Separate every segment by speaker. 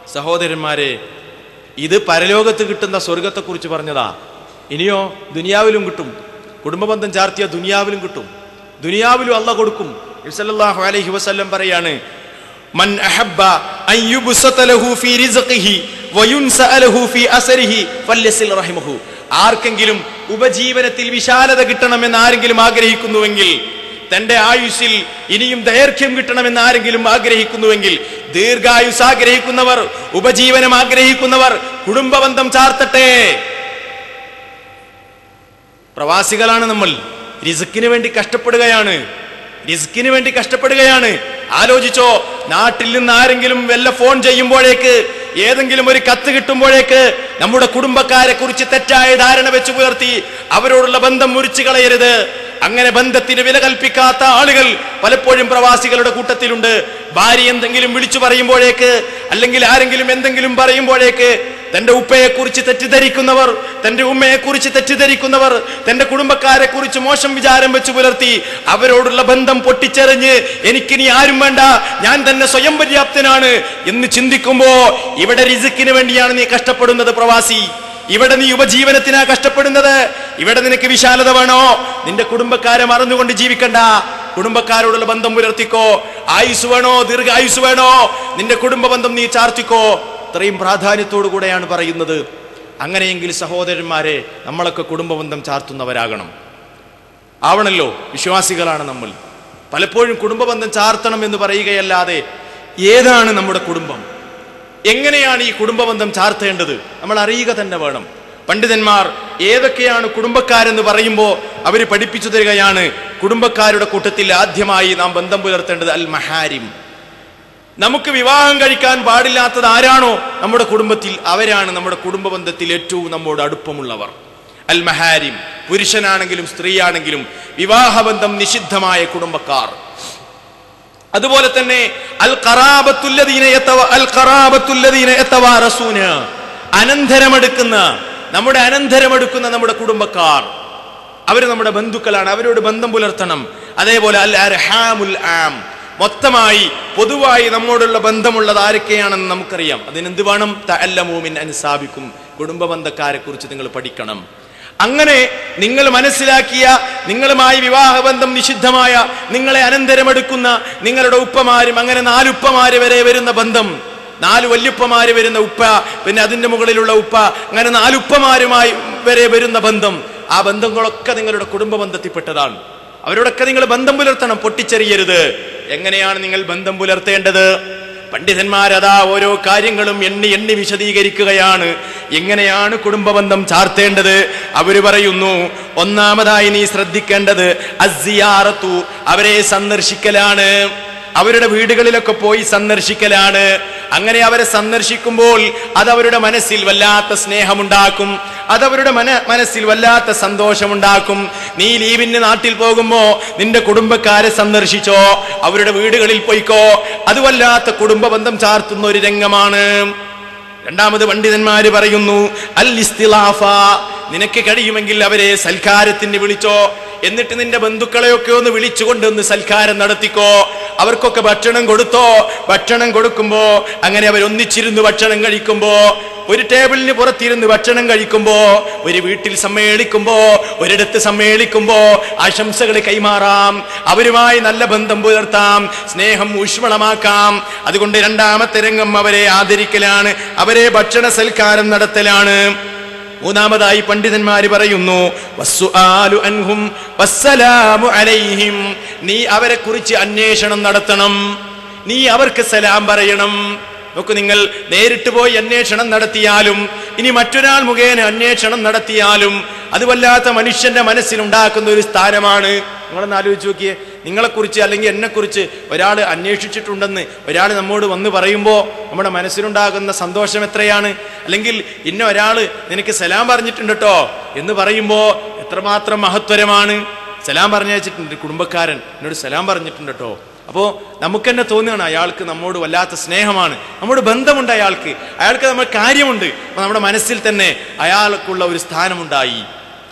Speaker 1: സഹോദരന്മാരെ ഇത് പരലോകത്ത് കിട്ടുന്ന സ്വർഗത്തെക്കുറിച്ച് പറഞ്ഞതാ ഇനിയോ ദുനിയാവിലും കിട്ടും കുടുംബബന്ധം ചാർത്തിയ ദുനിയാവിലും കിട്ടും ദുനിയാവിലും അല്ല കൊടുക്കും നബി സല്ലല്ലാഹു അലൈഹി വസല്ലം പറയാണ് മൻ അഹബ്ബ അൻ യുബ്സത ലഹു ഫീ റിസ്ഖിഹി വയുൻസഅ ലഹു ഫീ അസരിഹി ഫല്യസിൽ റഹിമഹു ആർക്കെങ്കിലും ഉപജീവനത്തിൽ വിശാലത കിട്ടണമെന്ന് ആരെങ്കിലും ആഗ്രഹിക്കുന്നുവെങ്കിൽ തന്റെ ആയുസ്സിൽ ഇനിയും ദൈർഘ്യം കിട്ടണമെന്ന് ആരെങ്കിലും ആഗ്രഹിക്കുന്നുവെങ്കിൽ ദീർഘായുസ് ആഗ്രഹിക്കുന്നവർ ഉപജീവനം ആഗ്രഹിക്കുന്നവർ കുടുംബബന്ധം ചാർത്തട്ടെ പ്രവാസികളാണ് നമ്മൾ റിസ്ക്കിന് വേണ്ടി കഷ്ടപ്പെടുകയാണ് റിസ്ക്കിന് വേണ്ടി കഷ്ടപ്പെടുകയാണ് ആലോചിച്ചോ നാട്ടിൽ നിന്ന് ആരെങ്കിലും വല്ല ഫോൺ ചെയ്യുമ്പോഴേക്ക് ഏതെങ്കിലും ഒരു കത്ത് കിട്ടുമ്പോഴേക്ക് നമ്മുടെ കുടുംബക്കാരെ കുറിച്ച് തെറ്റായ ധാരണ വെച്ച് പുലർത്തി അവരോടുള്ള ബന്ധം മുറിച്ചു കളയരുത് അങ്ങനെ ബന്ധത്തിന് വില കൽപ്പിക്കാത്ത ആളുകൾ പലപ്പോഴും പ്രവാസികളുടെ കൂട്ടത്തിലുണ്ട് ഭാര്യ എന്തെങ്കിലും വിളിച്ചു പറയുമ്പോഴേക്ക് അല്ലെങ്കിൽ ആരെങ്കിലും എന്തെങ്കിലും പറയുമ്പോഴേക്ക് തന്റെ ഉപ്പയെ കുറിച്ച് തെറ്റിദ്ധരിക്കുന്നവർ തന്റെ ഉമ്മയെ കുറിച്ച് തെറ്റിദ്ധരിക്കുന്നവർ തന്റെ കുടുംബക്കാരെ കുറിച്ച് മോശം വിചാരം വെച്ച് പുലർത്തി അവരോടുള്ള ബന്ധം പൊട്ടിച്ചെറിഞ്ഞ് എനിക്കിനി ആരും വേണ്ട ഞാൻ തന്നെ സ്വയം പര്യാപ്തനാണ് എന്ന് ചിന്തിക്കുമ്പോ ഇവിടെ റിസിക്കിന് വേണ്ടിയാണ് നീ കഷ്ടപ്പെടുന്നത് പ്രവാസി ഇവിടെ നീ ഉപജീവനത്തിനാ കഷ്ടപ്പെടുന്നത് ഇവിടെ നിനക്ക് വിശാലത വേണോ നിന്റെ കുടുംബക്കാരെ മറന്നുകൊണ്ട് ജീവിക്കണ്ട കുടുംബക്കാരോടുള്ള ബന്ധം പുലർത്തിക്കോ ആയുസ് വേണോ ദീർഘായുസ് വേണോ നിന്റെ കുടുംബ ബന്ധം നീ ചാർത്തിക്കോ ഇത്രയും പ്രാധാന്യത്തോടു കൂടെയാണ് പറയുന്നത് അങ്ങനെയെങ്കിൽ സഹോദരന്മാരെ നമ്മളൊക്കെ കുടുംബബന്ധം ചാർത്തുന്നവരാകണം ആവണല്ലോ വിശ്വാസികളാണ് നമ്മൾ പലപ്പോഴും കുടുംബബന്ധം ചാർത്തണം എന്ന് പറയുകയല്ലാതെ ഏതാണ് നമ്മുടെ കുടുംബം എങ്ങനെയാണ് ഈ കുടുംബബന്ധം ചാർത്തേണ്ടത് നമ്മൾ അറിയുക തന്നെ വേണം പണ്ഡിതന്മാർ ഏതൊക്കെയാണ് കുടുംബക്കാരെന്ന് പറയുമ്പോൾ അവർ പഠിപ്പിച്ചു തരികയാണ് കുടുംബക്കാരുടെ കൂട്ടത്തിൽ ആദ്യമായി നാം ബന്ധം പുലർത്തേണ്ടത് അൽ മഹാരിം നമുക്ക് വിവാഹം കഴിക്കാൻ പാടില്ലാത്തത് ആരാണോ നമ്മുടെ കുടുംബത്തിൽ അവരാണ് നമ്മുടെ കുടുംബ ബന്ധത്തിൽ ഏറ്റവും നമ്മോട് അടുപ്പമുള്ളവർ അൽ മഹാരിം പുരുഷനാണെങ്കിലും സ്ത്രീയാണെങ്കിലും വിവാഹബന്ധം നിഷിദ്ധമായ കുടുംബക്കാർ അതുപോലെ തന്നെ അൽ ഖറാബത്തുല്ലദീന യതവ അൽ ഖറാബത്തുല്ലദീന യതവാറസൂന അനന്തരമെടുക്കുന്ന നമ്മുടെ അനന്തരമെടുക്കുന്ന നമ്മുടെ കുടുംബക്കാർ അവർ നമ്മുടെ ബന്ധുക്കളാണ് അവരോട് ബന്ധം പുലർത്തണം അതേപോലെ അൽ അർഹാമുൽ ആം മൊത്തമായി പൊതുവായി നമ്മോടുള്ള ബന്ധമുള്ളത് ആരൊക്കെയാണെന്ന് നമുക്കറിയാം അതിനെന്ത് വേണം തഅല്ലമൂമിൻ അൻസാബിക്കും കുടുംബ ബന്ധക്കാരെ കുറിച്ച് നിങ്ങൾ പഠിക്കണം അങ്ങനെ നിങ്ങൾ മനസ്സിലാക്കിയ നിങ്ങളുമായി വിവാഹബന്ധം നിഷിദ്ധമായ നിങ്ങളെ അനന്തരമെടുക്കുന്ന നിങ്ങളുടെ ഉപ്പമാരും അങ്ങനെ നാലുപ്പമാര് വരെ വരുന്ന ബന്ധം നാല് വല്യുപ്പമാര് വരുന്ന ഉപ്പ പിന്നെ അതിന്റെ മുകളിലുള്ള ഉപ്പ അങ്ങനെ നാലുപ്പമാരുമായി വരെ വരുന്ന ബന്ധം ആ ബന്ധങ്ങളൊക്കെ നിങ്ങളുടെ കുടുംബ ബന്ധത്തിൽപ്പെട്ടതാണ് അവരോടൊക്കെ നിങ്ങൾ ബന്ധം പുലർത്തണം പൊട്ടിച്ചെറിയരുത് എങ്ങനെയാണ് നിങ്ങൾ ബന്ധം പുലർത്തേണ്ടത് പണ്ഡിതന്മാരതാ ഓരോ കാര്യങ്ങളും എണ്ണി എണ്ണി വിശദീകരിക്കുകയാണ് എങ്ങനെയാണ് കുടുംബബന്ധം ചാർത്തേണ്ടത് അവര് പറയുന്നു ഒന്നാമതായി നീ ശ്രദ്ധിക്കേണ്ടത് അസിയാറത്തു അവരെ സന്ദർശിക്കലാണ് അവരുടെ വീടുകളിലൊക്കെ പോയി സന്ദർശിക്കലാണ് അങ്ങനെ അവരെ സന്ദർശിക്കുമ്പോൾ അത് അവരുടെ മനസ്സിൽ വല്ലാത്ത സ്നേഹമുണ്ടാക്കും അതവരുടെ മന മനസ്സിൽ വല്ലാത്ത സന്തോഷമുണ്ടാക്കും നീ ലീവിന് നാട്ടിൽ പോകുമ്പോ നിന്റെ കുടുംബക്കാരെ സന്ദർശിച്ചോ അവരുടെ വീടുകളിൽ പോയിക്കോ അത് വല്ലാത്ത കുടുംബ ബന്ധം ചാർത്തുന്ന ഒരു രംഗമാണ് രണ്ടാമത് പണ്ഡിതന്മാര് പറയുന്നു അൽ ഇസ്തിലാഫ നിനക്ക് കഴിയുമെങ്കിൽ അവരെ സൽക്കാരത്തിന് വിളിച്ചോ എന്നിട്ട് നിന്റെ ബന്ധുക്കളെയൊക്കെ ഒന്ന് വിളിച്ചുകൊണ്ട് ഒന്ന് സൽക്കാരം നടത്തിക്കോ അവർക്കൊക്കെ ഭക്ഷണം കൊടുത്തോ ഭക്ഷണം കൊടുക്കുമ്പോ അങ്ങനെ അവർ ഒന്നിച്ചിരുന്ന് ഭക്ഷണം കഴിക്കുമ്പോ ഒരു ടേബിളിന് പുറത്തിരുന്ന് ഭക്ഷണം കഴിക്കുമ്പോ ഒരു വീട്ടിൽ സമ്മേളിക്കുമ്പോ ഒരിടത്ത് സമ്മേളിക്കുമ്പോ ആശംസകൾ കൈമാറാം അവരുമായി നല്ല ബന്ധം പുലർത്താം സ്നേഹം ഊഷ്മളമാക്കാം അതുകൊണ്ട് രണ്ടാമത്തെ രംഗം അവരെ ആദരിക്കലാണ് അവരെ ഭക്ഷണ സൽക്കാരം നടത്തലാണ് മൂന്നാമതായി പണ്ഡിതന്മാര് പറയുന്നു വസ്സുആലു അൻഹും വസ്സലാമു അലൈഹിം നീ അവരെ കുറിച്ച് അന്വേഷണം നടത്തണം നീ അവർക്ക് സലാം പറയണം നോക്കൂ നിങ്ങൾ നേരിട്ട് പോയി അന്വേഷണം നടത്തിയാലും ഇനി മറ്റൊരാൾ മുഖേന അന്വേഷണം നടത്തിയാലും അത് വല്ലാത്ത മനുഷ്യന്റെ മനസ്സിലുണ്ടാക്കുന്ന ഒരു സ്ഥാനമാണ് നിങ്ങളൊന്ന് ആലോചിച്ച് നോക്കിയേ നിങ്ങളെക്കുറിച്ച് അല്ലെങ്കിൽ എന്നെക്കുറിച്ച് ഒരാൾ അന്വേഷിച്ചിട്ടുണ്ടെന്ന് ഒരാൾ നമ്മോട് വന്ന് പറയുമ്പോൾ നമ്മുടെ മനസ്സിലുണ്ടാകുന്ന സന്തോഷം എത്രയാണ് അല്ലെങ്കിൽ ഇന്ന ഒരാൾ നിനക്ക് സലാം പറഞ്ഞിട്ടുണ്ട് കേട്ടോ എന്ന് പറയുമ്പോൾ എത്രമാത്രം മഹത്വരമാണ് സലാം പറഞ്ഞു വെച്ചിട്ടുണ്ട് കുടുംബക്കാരൻ എന്നോട് സലാം പറഞ്ഞിട്ടുണ്ട് കേട്ടോ അപ്പോൾ നമുക്ക് തന്നെ തോന്നുകയാണ് അയാൾക്ക് നമ്മോട് വല്ലാത്ത സ്നേഹമാണ് നമ്മോട് ബന്ധമുണ്ട് അയാൾക്ക് അയാൾക്ക് നമ്മൾ കാര്യമുണ്ട് അപ്പൊ നമ്മുടെ മനസ്സിൽ തന്നെ അയാൾക്കുള്ള ഒരു സ്ഥാനമുണ്ടായി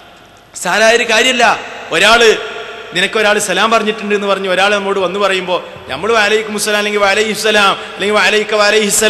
Speaker 1: സാരായ ഒരു കാര്യമല്ല ഒരാള് നിനക്ക് ഒരാൾ സലാം പറഞ്ഞിട്ടുണ്ട് എന്ന് പറഞ്ഞ് ഒരാൾ നമ്മോട് വന്ന് പറയുമ്പോൾ നമ്മൾ വാലൈക്കും മുസ്സലാം അല്ലെങ്കിൽ വാലൈഹി സ്വലാം അല്ലെങ്കിൽ വാലൈക്ക വാലൈഹി സ്വലാം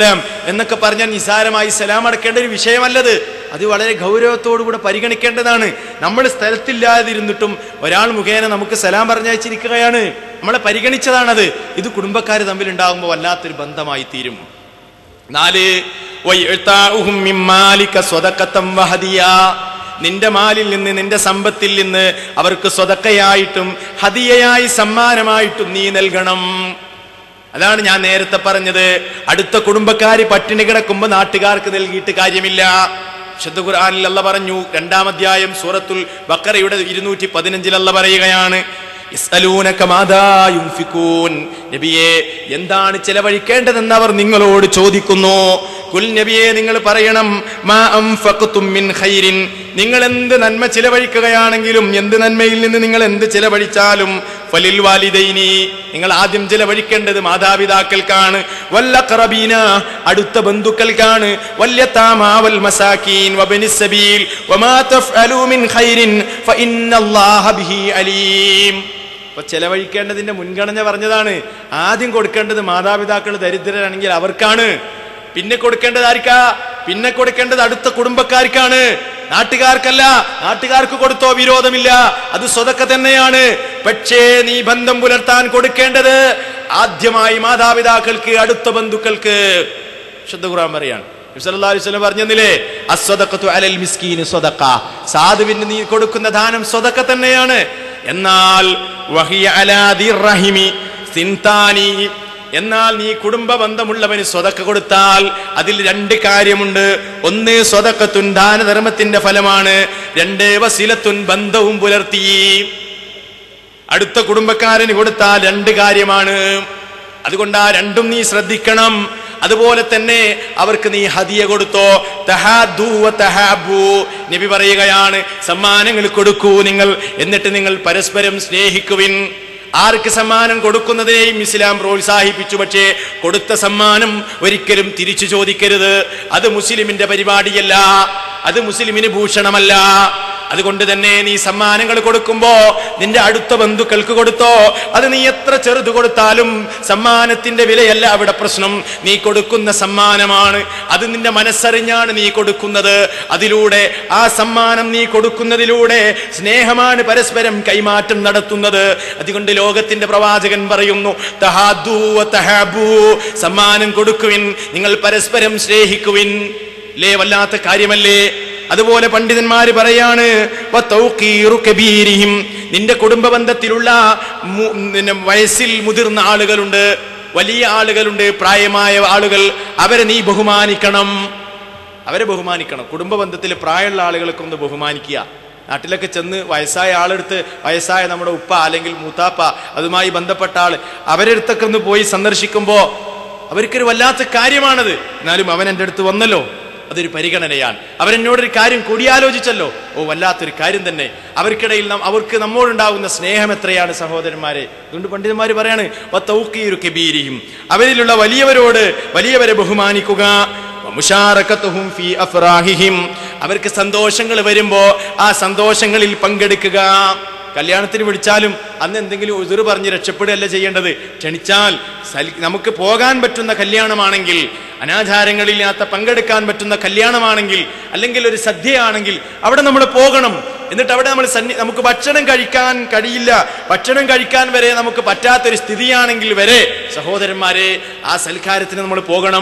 Speaker 1: എന്നൊക്കെ പറഞ്ഞാൽ നിസാരമായി സലാം അടക്കേണ്ട ഒരു വിഷയമല്ലത് അത് വളരെ ഗൗരവത്തോടുകൂടെ പരിഗണിക്കേണ്ടതാണ് നമ്മൾ സ്ഥലത്തില്ലാതിരുന്നിട്ടും ഒരാൾ മുഖേന നമുക്ക് സലാം പറഞ്ഞയച്ചിരിക്കുകയാണ് നമ്മളെ പരിഗണിച്ചതാണത് ഇത് കുടുംബക്കാർ തമ്മിൽ ഉണ്ടാകുമ്പോൾ വല്ലാത്തൊരു ബന്ധമായി തീരും നാല് വയ്യഴ്ത്താഉഹും മിമ്മാലിക സ്വതക്കത്തം വഹദിയ നിന്റെ മാലിൽ നിന്ന് നിന്റെ സമ്പത്തിൽ നിന്ന് അവർക്ക് സ്വതക്കയായിട്ടും ഹദിയയായി സമ്മാനമായിട്ടും നീ നൽകണം അതാണ് ഞാൻ നേരത്തെ പറഞ്ഞത് അടുത്ത കുടുംബക്കാര് പട്ടിണി കിടക്കുമ്പോ നാട്ടുകാർക്ക് നൽകിയിട്ട് കാര്യമില്ല ശുദ്ധ ഖുർആനിൽ അല്ല പറഞ്ഞു രണ്ടാം അധ്യായം സൂറത്തുൽ ബക്കറയുടെ ഇരുന്നൂറ്റി പതിനഞ്ചിൽ അല്ല പറയുകയാണ് യസ്അലൂനക മാദാ യുൻഫിഖൂൻ. നബിയെ എന്താണ് ചെലവഴിക്കേണ്ടതെന്ന് അവർ നിങ്ങളോട് ചോദിക്കുന്നു കുൽ നബിയെ നിങ്ങൾ പറയണം മാ അൻഫഖ്തും മിൻ ഖൈരിൻ നിങ്ങൾ എന്ത് നന്മ ചിലവഴിക്കുകയാണെങ്കിലും എന്ത് നന്മയിൽ നിന്ന് നിങ്ങൾ എന്ത് ചിലവഴിച്ചാലും ഫലിൽ വാലിദൈനി നിങ്ങൾ ആദ്യം ചിലവഴിക്കേണ്ടത് മാതാപിതാക്കൾക്കാണ് വല്ലഖറബീന അടുത്ത ബന്ധുക്കൾക്കാണ് വല്യതാമാ വൽ മസാകീൻ വബനിസ് സബീൽ വമാ തഫ്അലൂ മിൻ ഖൈരിൻ ഫഇന്നല്ലാഹ ബിഹി അലീം അപ്പൊ ചെലവഴിക്കേണ്ടതിന്റെ മുൻഗണന പറഞ്ഞതാണ് ആദ്യം കൊടുക്കേണ്ടത് മാതാപിതാക്കൾ ദരിദ്രരാണെങ്കിൽ അവർക്കാണ് പിന്നെ കൊടുക്കേണ്ടത് ആർക്കാ പിന്നെ കൊടുക്കേണ്ടത് അടുത്ത കുടുംബക്കാർക്കാണ് നാട്ടുകാർക്കല്ല നാട്ടുകാർക്ക് കൊടുത്തോ വിരോധമില്ല അത് സ്വതക്ക തന്നെയാണ് പക്ഷേ നീ ബന്ധം പുലർത്താൻ കൊടുക്കേണ്ടത് ആദ്യമായി മാതാപിതാക്കൾക്ക് അടുത്ത ബന്ധുക്കൾക്ക് ശുദ്ധ ഖുർആൻ പറയാണ് നബി സല്ലല്ലാഹു അലൈഹി വസല്ലം പറഞ്ഞെന്നില്ലേ അസ്വദഖത്തു അലൽ മിസ്കീന് സ്വദഖ സാധുവിന് നീ കൊടുക്കുന്ന ദാനം സ്വദഖ തന്നെയാണ് എന്നാൽ വഹിയ അലാ ദിർ റഹിമി സിൻതാനി എന്നാൽ നീ കുടുംബ ബന്ധമുള്ളവന് സ്വതക്ക കൊടുത്താൽ അതിൽ രണ്ട് കാര്യമുണ്ട് ഒന്ന് സ്വതക്കത്തുൻ ദാനധർമ്മത്തിന്റെ ഫലമാണ് രണ്ട് വസിലത്തുൻ ബന്ധവും പുലർത്തി അടുത്ത കുടുംബക്കാരന് കൊടുത്താൽ രണ്ട് കാര്യമാണ് അതുകൊണ്ട് ആ രണ്ടും നീ ശ്രദ്ധിക്കണം അതുപോലെ തന്നെ അവർക്ക് നീ ഹദിയ കൊടുത്തോ തഹാദു വ തഹാബു നബി പറയുകയാണ് സമ്മാനങ്ങൾ കൊടുക്കൂ നിങ്ങൾ എന്നിട്ട് നിങ്ങൾ പരസ്പരം സ്നേഹിക്കുവിൻ ആർക്ക് സമ്മാനം കൊടുക്കുന്നതിനെയും ഇസ്ലാം പ്രോത്സാഹിപ്പിച്ചു പക്ഷേ കൊടുത്ത സമ്മാനം ഒരിക്കലും തിരിച്ചു ചോദിക്കരുത് അത് മുസ്ലിമിന്റെ പരിപാടിയല്ല അത് മുസ്ലിമിന് ഭൂഷണമല്ല അതുകൊണ്ട് തന്നെ നീ സമ്മാനങ്ങൾ കൊടുക്കുമ്പോ നിന്റെ അടുത്ത ബന്ധുക്കൾക്ക് കൊടുത്തോ അത് നീ എത്ര ചെറുത് കൊടുത്താലും സമ്മാനത്തിന്റെ വിലയല്ല അവിടെ പ്രശ്നം നീ കൊടുക്കുന്ന സമ്മാനമാണ് അത് നിന്റെ മനസ്സറിഞ്ഞാണ് നീ കൊടുക്കുന്നത് അതിലൂടെ ആ സമ്മാനം നീ കൊടുക്കുന്നതിലൂടെ സ്നേഹമാണ് പരസ്പരം കൈമാറ്റം നടത്തുന്നത് അതുകൊണ്ട് ലോകത്തിന്റെ പ്രവാചകൻ പറയുന്നു തഹാദു വ തഹാബു സമ്മാനം കൊടുക്കുവിൻ നിങ്ങൾ പരസ്പരം സ്നേഹിക്കുവിൻ ലേ വല്ലാത്ത കാര്യമല്ലേ അതുപോലെ പണ്ഡിതന്മാര് പറയാണ് "വ തൗഖീറു കബീരിഹിം." നിന്റെ കുടുംബ ബന്ധത്തിലുള്ള മു- പിന്നെ വയസ്സിൽ മുതിർന്ന ആളുകളുണ്ട് വലിയ ആളുകളുണ്ട് പ്രായമായ ആളുകൾ അവരെ നീ ബഹുമാനിക്കണം അവരെ ബഹുമാനിക്കണം കുടുംബ ബന്ധത്തിൽ പ്രായമുള്ള ആളുകളൊക്കെ ഒന്ന് ബഹുമാനിക്കുക നാട്ടിലൊക്കെ ചെന്ന് വയസ്സായ ആളെടുത്ത് വയസ്സായ നമ്മുടെ ഉപ്പ അല്ലെങ്കിൽ മൂത്താപ്പ അതുമായി ബന്ധപ്പെട്ട ആള് അവരുടെ അടുത്തൊക്കെ ഒന്ന് പോയി സന്ദർശിക്കുമ്പോൾ അവർക്കൊരു വല്ലാത്ത കാര്യമാണത് എന്നാലും അവൻ എൻ്റെ അടുത്ത് വന്നല്ലോ അതൊരു പരിഗണനയാണ് അവരെന്നോടൊരു കാര്യം കൂടിയാലോചിച്ചല്ലോ ഓ വല്ലാത്തൊരു കാര്യം തന്നെ അവർക്കിടയിൽ നാം അവർക്ക് നമ്മോടുണ്ടാകുന്ന സ്നേഹം എത്രയാണ് സഹോദരന്മാരെ അതുകൊണ്ട് പണ്ഡിതന്മാർ പറയാണ് "വത്തൗഖീറു കബീരിഹിം." അവരിലുള്ള വലിയവരോട് വലിയവരെ ബഹുമാനിക്കുക വമുശാറകത്തുഹും ഫീ അഫ്റാഹിഹിം. അവർക്ക് സന്തോഷങ്ങൾ വരുമ്പോ ആ സന്തോഷങ്ങളിൽ പങ്കെടുക്കുക കല്യാണത്തിന് വിളിച്ചാലും അന്ന് എന്തെങ്കിലും ഉതിർ പറഞ്ഞ് രക്ഷപ്പെടുകയല്ല ചെയ്യേണ്ടത് ക്ഷണിച്ചാൽ സൽ- നമുക്ക് പോകാൻ പറ്റുന്ന കല്യാണമാണെങ്കിൽ അനാചാരങ്ങളില്ലാത്ത പങ്കെടുക്കാൻ പറ്റുന്ന കല്യാണമാണെങ്കിൽ അല്ലെങ്കിൽ ഒരു സദ്യയാണെങ്കിൽ അവിടെ നമ്മൾ പോകണം എന്നിട്ട് അവിടെ നമ്മൾ സന്നി നമുക്ക് ഭക്ഷണം കഴിക്കാൻ കഴിയില്ല ഭക്ഷണം കഴിക്കാൻ വരെ നമുക്ക് പറ്റാത്തൊരു സ്ഥിതിയാണെങ്കിൽ വരെ സഹോദരന്മാരെ ആ സൽക്കാരത്തിന് നമ്മൾ പോകണം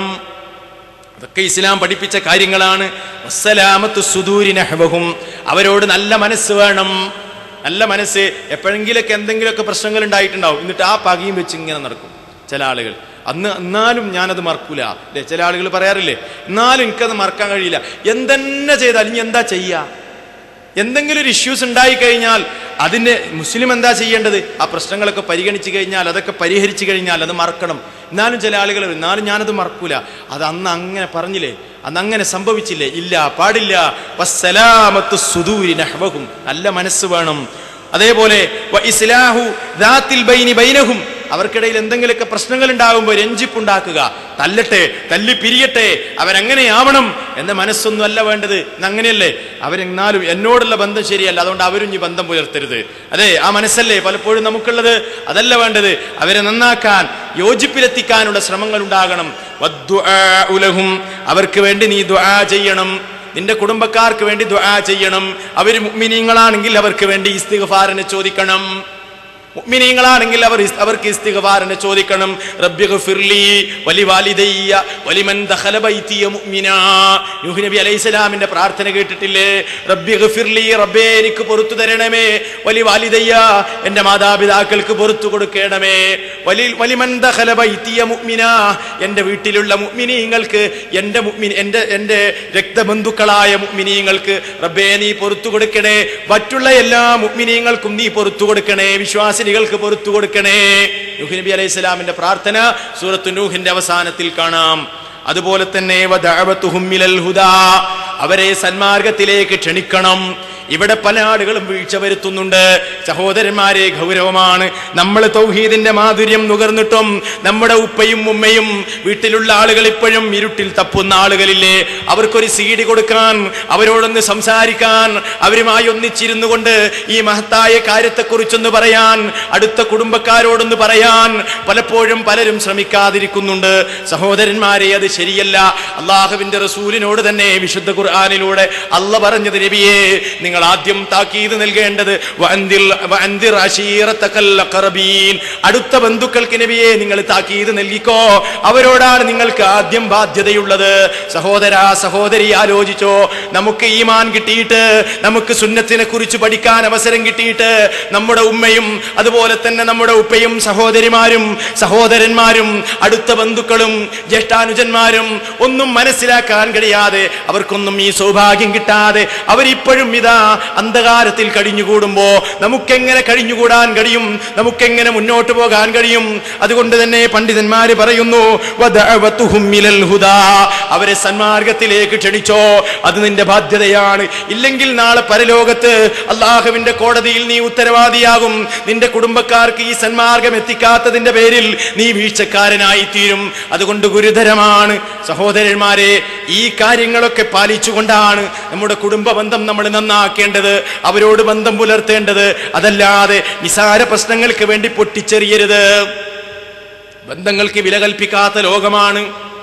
Speaker 1: അതൊക്കെ ഇസ്ലാം പഠിപ്പിച്ച കാര്യങ്ങളാണ് വസ്സലാമത്തു സുദൂരി നഹ്വഹും അവരോട് നല്ല മനസ്സ് വേണം നല്ല മനസ്സ് എപ്പോഴെങ്കിലൊക്കെ എന്തെങ്കിലുമൊക്കെ പ്രശ്നങ്ങൾ ഉണ്ടായിട്ടുണ്ടാവും എന്നിട്ട് ആ പകയും വെച്ച് ഇങ്ങനെ നടക്കും ചില ആളുകൾ അന്ന് എന്നാലും ഞാനത് മറക്കൂല അല്ലെ ചില ആളുകൾ പറയാറില്ലേ എന്നാലും എനിക്കത് മറക്കാൻ കഴിയില്ല എന്തെന്നെ ചെയ്താൽ ഇനി എന്താ ചെയ്യുക എന്തെങ്കിലും ഒരു ഇഷ്യൂസ് ഉണ്ടായി കഴിഞ്ഞാൽ അതിന് മുസ്ലിം എന്താ ചെയ്യേണ്ടത് ആ പ്രശ്നങ്ങളൊക്കെ പരിഗണിച്ചു കഴിഞ്ഞാൽ അതൊക്കെ പരിഹരിച്ചു കഴിഞ്ഞാൽ അത് മറക്കണം എന്നാലും ചില ആളുകൾ എന്നാലും ഞാനത് മറക്കൂല അത് അന്ന് അങ്ങനെ പറഞ്ഞില്ലേ അന്ന് അങ്ങനെ സംഭവിച്ചില്ലേ ഇല്ല പാടില്ല വസ്സലാമത്തു സുദൂരി നഹ്വഹും നല്ല മനസ്സ് വേണം അതേപോലെ വ ഇസ്ലാഹു ദാത്തിൽ ബൈനി ബൈനഹും അവർക്കിടയിൽ എന്തെങ്കിലുമൊക്കെ പ്രശ്നങ്ങൾ ഉണ്ടാകുമ്പോൾ രഞ്ജിപ്പുണ്ടാക്കുക തല്ലട്ടെ തല്ലി പിരിയട്ടെ അവരങ്ങനെയാവണം എന്ന മനസ്സൊന്നും അല്ല വേണ്ടത് ഇന്ന് അങ്ങനെയല്ലേ അവരെന്നാലും എന്നോടുള്ള ബന്ധം ശരിയല്ല അതുകൊണ്ട് അവരും ഈ ബന്ധം പുലർത്തരുത് അതെ ആ മനസ്സല്ലേ പലപ്പോഴും നമുക്കുള്ളത് അതല്ല വേണ്ടത് അവരെ നന്നാക്കാൻ യോജിപ്പിലെത്തിക്കാനുള്ള ശ്രമങ്ങൾ ഉണ്ടാകണം വദ്ദുആഉ ലഹും. അവർക്ക് വേണ്ടി നീ ദുആ ചെയ്യണം നിന്റെ കുടുംബക്കാർക്ക് വേണ്ടി ദുആ ചെയ്യണം അവർ മുഅ്മിനീങ്ങളാണെങ്കിൽ അവർക്ക് വേണ്ടി ഇസ്തിഗ്ഫാറിനെ ചോദിക്കണം മുഅ്മിനീങ്ങളാണെങ്കിൽ അവർ ഇസ്- അവർക്ക് ഇസ്തിഗ്ഫാറിനെ ചോദിക്കണം റബ്ബി ഗഫിർലി വലി വാലിദയ്യ വലിമൻ ദഖല ബൈതിയ മുഅ്മിനാ നൂഹ് നബി അലൈഹിസ്സലാമിന്റെ പ്രാർത്ഥന കേട്ടിട്ടില്ലേ റബ്ബി ഗഫിർലി റബ്ബേ എനിക്ക് പൊറുത്തു തരണമേ വലി വാലിദയ്യ എൻ്റെ മാതാപിതാക്കൾക്ക് പൊറുത്തു കൊടുക്കണമേ വലി വലിമൻ ദഖല ബൈതിയ മുഅ്മിനാ എൻ്റെ വീട്ടിലുള്ള മുഅ്മിനീങ്ങൾക്ക് എൻ്റെ മുഅ്മിൻ എൻ്റെ എൻ്റെ രക്തബന്ധുക്കളായ മുഅ്മിനീങ്ങൾക്ക് റബ്ബേ നീ പൊറുത്തു കൊടുക്കണേ മറ്റുള്ള എല്ലാ മുഅ്മിനീങ്ങൾക്കും നീ പൊറുത്തു കൊടുക്കണേ വിശ്വാസിനികൾക്ക് പൊറുത്തു കൊടുക്കണേ നൂഹ് നബി അലൈഹി സ്വലാമിന്റെ പ്രാർത്ഥന സൂറത്തു നൂഹിന്റെ അവസാനത്തിൽ കാണാം അതുപോലെ തന്നെ വദഅവതുഹും മിനൽ ഹുദാ അവരെ സന്മാർഗത്തിലേക്ക് ക്ഷണിക്കണം ഇവിടെ പല ആളുകളും വീഴ്ച വരുത്തുന്നുണ്ട് സഹോദരന്മാരെ ഗൗരവമാണ് നമ്മൾ തൗഹീദിന്റെ മാധുര്യം നുകർന്നിട്ടും നമ്മുടെ ഉപ്പയും ഉമ്മയും വീട്ടിലുള്ള ആളുകൾ ഇപ്പോഴും ഇരുട്ടിൽ തപ്പുന്ന ആളുകളില്ലേ അവർക്കൊരു സീഡി കൊടുക്കാൻ അവരോടൊന്ന് സംസാരിക്കാൻ അവരുമായി ഒന്നിച്ചിരുന്നു കൊണ്ട് ഈ മഹത്തായ കാര്യത്തെക്കുറിച്ചൊന്ന് പറയാൻ അടുത്ത കുടുംബക്കാരോടൊന്ന് പറയാൻ പലപ്പോഴും പലരും ശ്രമിക്കാതിരിക്കുന്നുണ്ട് സഹോദരന്മാരെ അത് ശരിയല്ല അള്ളാഹുവിന്റെ റസൂലിനോട് തന്നെ വിശുദ്ധ ഖുർആാനിലൂടെ അല്ല പറഞ്ഞത് നബിയെ നിങ്ങൾ ആദ്യം താക്കീത് നൽകേണ്ടത് വഅൻദിൽ- വഅൻദിർ അശീറത്തക്കൽ അഖറബീൻ. അടുത്ത ബന്ധുക്കൾക്ക് നബിയെ നിങ്ങൾ താക്കീത് നൽകിക്കോ അവരോടാണ് നിങ്ങൾക്ക് ആദ്യം ബാധ്യതയുള്ളത് സഹോദര സഹോദരി ആലോചിച്ചോ നമുക്ക് ഈമാൻ കിട്ടിയിട്ട് നമുക്ക് സുന്നത്തിനെ കുറിച്ച് പഠിക്കാൻ അവസരം കിട്ടിയിട്ട് നമ്മുടെ ഉമ്മയും അതുപോലെ തന്നെ നമ്മുടെ ഉപ്പയും സഹോദരിമാരും സഹോദരന്മാരും അടുത്ത ബന്ധുക്കളും ജ്യേഷ്ഠാനുജന്മാരും ഒന്നും മനസ്സിലാക്കാൻ കഴിയാതെ അവർക്കൊന്നും ഈ സൗഭാഗ്യം കിട്ടാതെ അവരിപ്പോഴും ഇതാ അന്ധകാരത്തിൽ കഴിഞ്ഞുകൂടുമ്പോ നമുക്കെങ്ങനെ കഴിഞ്ഞുകൂടാൻ കഴിയും നമുക്കെങ്ങനെ മുന്നോട്ട് പോകാൻ കഴിയും അതുകൊണ്ട് തന്നെ പണ്ഡിതന്മാര് പറയുന്നു വദഅവതുഹും മിനൽ ഹുദാ. അവരെ സന്മാർഗത്തിലേക്ക് ക്ഷണിച്ചോ അത് നിന്റെ ബാധ്യതയാണ് ഇല്ലെങ്കിൽ നാളെ പരലോകത്ത് അള്ളാഹുവിന്റെ കോടതിയിൽ നീ ഉത്തരവാദിയാകും നിന്റെ കുടുംബക്കാർക്ക് ഈ സന്മാർഗം എത്തിക്കാത്തതിന്റെ പേരിൽ നീ വീഴ്ചക്കാരനായി തീരും അതുകൊണ്ട് ഗുരുതരമാണ് സഹോദരന്മാരെ ഈ കാര്യങ്ങളൊക്കെ പാലിച്ചുകൊണ്ടാണ് നമ്മുടെ കുടുംബ ബന്ധം നമ്മൾ നന്നാക്കേണ്ടത് അവരോട് ബന്ധം പുലർത്തേണ്ടത് അതല്ലാതെ നിസാര പ്രശ്നങ്ങൾക്ക് വേണ്ടി പൊട്ടിച്ചെറിയരുത് ബന്ധങ്ങൾക്ക് വില കൽപ്പിക്കാത്ത ലോകമാണ്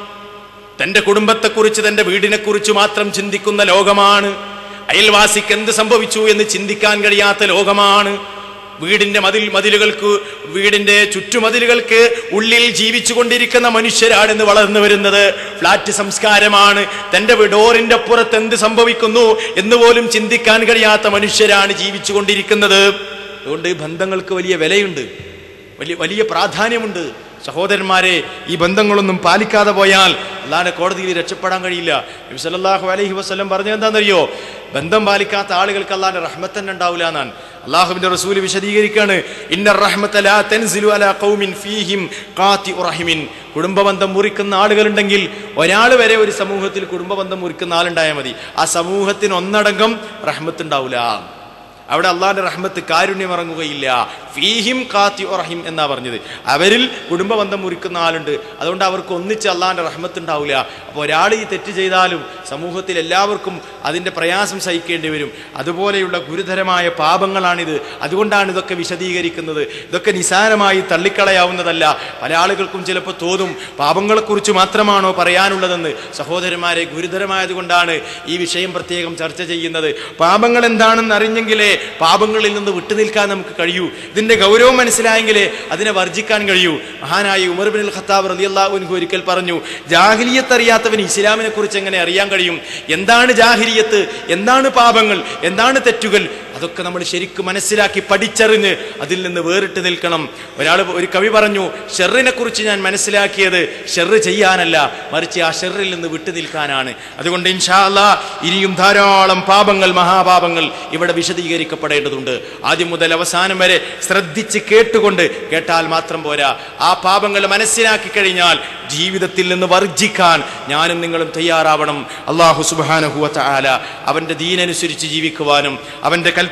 Speaker 1: തന്റെ കുടുംബത്തെക്കുറിച്ച് തന്റെ വീടിനെക്കുറിച്ച് മാത്രം ചിന്തിക്കുന്ന ലോകമാണ് അയൽവാസിക്ക് എന്ത് സംഭവിച്ചു എന്ന് ചിന്തിക്കാൻ കഴിയാത്ത ലോകമാണ് വീടിന്റെ മതിൽ മതിലുകൾക്ക് വീടിന്റെ ചുറ്റുമതിലുകൾക്ക് ഉള്ളിൽ ജീവിച്ചു കൊണ്ടിരിക്കുന്ന മനുഷ്യരാണെന്ന് വളർന്നു വരുന്നത് ഫ്ലാറ്റ് സംസ്കാരമാണ് തന്റെ ഡോറിന്റെ അപ്പുറത്ത് എന്ത് സംഭവിക്കുന്നു എന്ന് പോലും ചിന്തിക്കാൻ കഴിയാത്ത മനുഷ്യരാണ് ജീവിച്ചു കൊണ്ടിരിക്കുന്നത് അതുകൊണ്ട് ഈ ബന്ധങ്ങൾക്ക് വലിയ വിലയുണ്ട് വലിയ വലിയ പ്രാധാന്യമുണ്ട് സഹോദരന്മാരെ ഈ ബന്ധങ്ങളൊന്നും പാലിക്കാതെ പോയാൽ അള്ളാന്റെ കോടതിയിൽ രക്ഷപ്പെടാൻ കഴിയില്ല നബി സല്ലല്ലാഹു അലൈഹി വസല്ലം പറഞ്ഞത് എന്താണെന്നറിയോ ബന്ധം പാലിക്കാത്ത ആളുകൾക്ക് അള്ളാന്റെ റഹ്മത്ത് തന്നെ ഉണ്ടാവില്ല എന്നാണ് അള്ളാഹുവിന്റെ റസൂല് വിശദീകരിക്കാണ് ഇന്ന റഹ്മത്ത ലാ തൻസിലു അലാ ഖൗമിൻ ഫീഹിം ഖാതിഉ റഹിമിൻ കുടുംബബന്ധം മുറിക്കുന്ന ആളുകളുണ്ടെങ്കിൽ ഒരാൾ വരെ ഒരു സമൂഹത്തിൽ കുടുംബബന്ധം മുറിക്കുന്ന ആളുണ്ടായാൽ മതി ആ സമൂഹത്തിന് ഒന്നടങ്കം റഹ്മത്ത് ഉണ്ടാവില്ല അവിടെ അള്ളാന്റെ റഹ്മത്ത് കാരുണ്യം ഇറങ്ങുകയില്ല ഫീഹിം കാത്തി റഹിം എന്നാ പറഞ്ഞത് അവരിൽ കുടുംബ ബന്ധം മുറിക്കുന്ന ആളുണ്ട് അതുകൊണ്ട് അവർക്ക് ഒന്നിച്ച് അള്ളാന്റെ റഹ്മത്ത് ഉണ്ടാവില്ല അപ്പോൾ ഒരാൾ ഈ തെറ്റ് ചെയ്താലും സമൂഹത്തിൽ എല്ലാവർക്കും അതിന്റെ പ്രയാസം സഹിക്കേണ്ടി വരും അതുപോലെയുള്ള ഗുരുതരമായ പാപങ്ങളാണിത് അതുകൊണ്ടാണ് ഇതൊക്കെ വിശദീകരിക്കുന്നത് ഇതൊക്കെ നിസാരമായി തള്ളിക്കളയാവുന്നതല്ല പല ആളുകൾക്കും ചിലപ്പോൾ തോന്നും പാപങ്ങളെക്കുറിച്ച് മാത്രമാണോ പറയാനുള്ളതെന്ന് സഹോദരന്മാരെ ഗുരുതരമായതുകൊണ്ടാണ് ഈ വിഷയം പ്രത്യേകം ചർച്ച ചെയ്യുന്നത് പാപങ്ങൾ എന്താണെന്ന് അറിഞ്ഞെങ്കിലേ പാപങ്ങളിൽ നിന്ന് വിട്ടുനിൽക്കാൻ നമുക്ക് കഴിയൂ ഇതിന്റെ ഗൗരവം മനസ്സിലായെങ്കിലേ അതിനെ വർജിക്കാൻ കഴിയൂ മഹാനായ ഉമർ ബിൻ ഖത്താബ് റളിയല്ലാഹു അൻഹു ഒരിക്കൽ പറഞ്ഞു ജാഹിലിയത്ത് അറിയാത്തവന് ഇസ്ലാമിനെ കുറിച്ച് എങ്ങനെ അറിയാൻ കഴിയും എന്താണ് ജാഹിലിയത്ത് എന്താണ് പാപങ്ങൾ എന്താണ് തെറ്റുകൾ അതൊക്കെ നമ്മൾ ശരിക്കും മനസ്സിലാക്കി പഠിച്ചറിഞ്ഞ് അതിൽ നിന്ന് വേറിട്ട് നിൽക്കണം ഒരാൾ ഒരു കവി പറഞ്ഞു ഷെറിനെ കുറിച്ച് ഞാൻ മനസ്സിലാക്കിയത് ഷെറ് ചെയ്യാനല്ല മറിച്ച് ആ ഷെറിൽ നിന്ന് വിട്ടു നിൽക്കാനാണ് അതുകൊണ്ട് ഇൻഷാ അല്ലാ ഇനിയും ധാരാളം പാപങ്ങൾ മഹാപാപങ്ങൾ ഇവിടെ വിശദീകരിക്കപ്പെടേണ്ടതുണ്ട് ആദ്യം മുതൽ അവസാനം വരെ ശ്രദ്ധിച്ച് കേട്ടുകൊണ്ട് കേട്ടാൽ മാത്രം പോരാ ആ പാപങ്ങൾ മനസ്സിലാക്കി കഴിഞ്ഞാൽ ജീവിതത്തിൽ നിന്ന് വർജിക്കാൻ ഞാനും നിങ്ങളും തയ്യാറാവണം അള്ളാഹു സുബാനഹുവ ആല അവന്റെ ദീനനുസരിച്ച് ജീവിക്കുവാനും അവന്റെ കൽപ്പന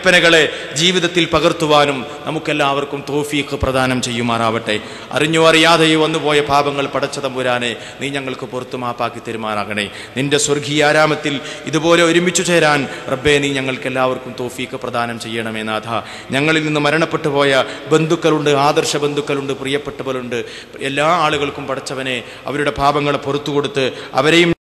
Speaker 1: കൽപ്പനകളെ ജീവിതത്തിൽ പകർത്തുവാനും നമുക്കെല്ലാവർക്കും തോഫീഖ് പ്രദാനം ചെയ്യുമാറാവട്ടെ അറിഞ്ഞോ അറിയാതെയോ വന്നുപോയ പാപങ്ങൾ പടച്ച തമ്പുരാനെ നീ ഞങ്ങൾക്ക് പുറത്തു മാപ്പാക്കി തരുമാറാകണേ നിന്റെ സ്വർഗീയാരാമത്തിൽ ഇതുപോലെ ഒരുമിച്ചു ചേരാൻ റബ്ബേ നീ ഞങ്ങൾക്ക് എല്ലാവർക്കും തോഫീക്ക് പ്രദാനം ചെയ്യണമേ നാഥ ഞങ്ങളിൽ നിന്ന് മരണപ്പെട്ടു പോയ ബന്ധുക്കളുണ്ട് ആദർശ ബന്ധുക്കളുണ്ട് പ്രിയപ്പെട്ടവരുണ്ട് എല്ലാ ആളുകൾക്കും പടച്ചവനെ അവരുടെ പാപങ്ങളെ പുറത്തു കൊടുത്ത് അവരെയും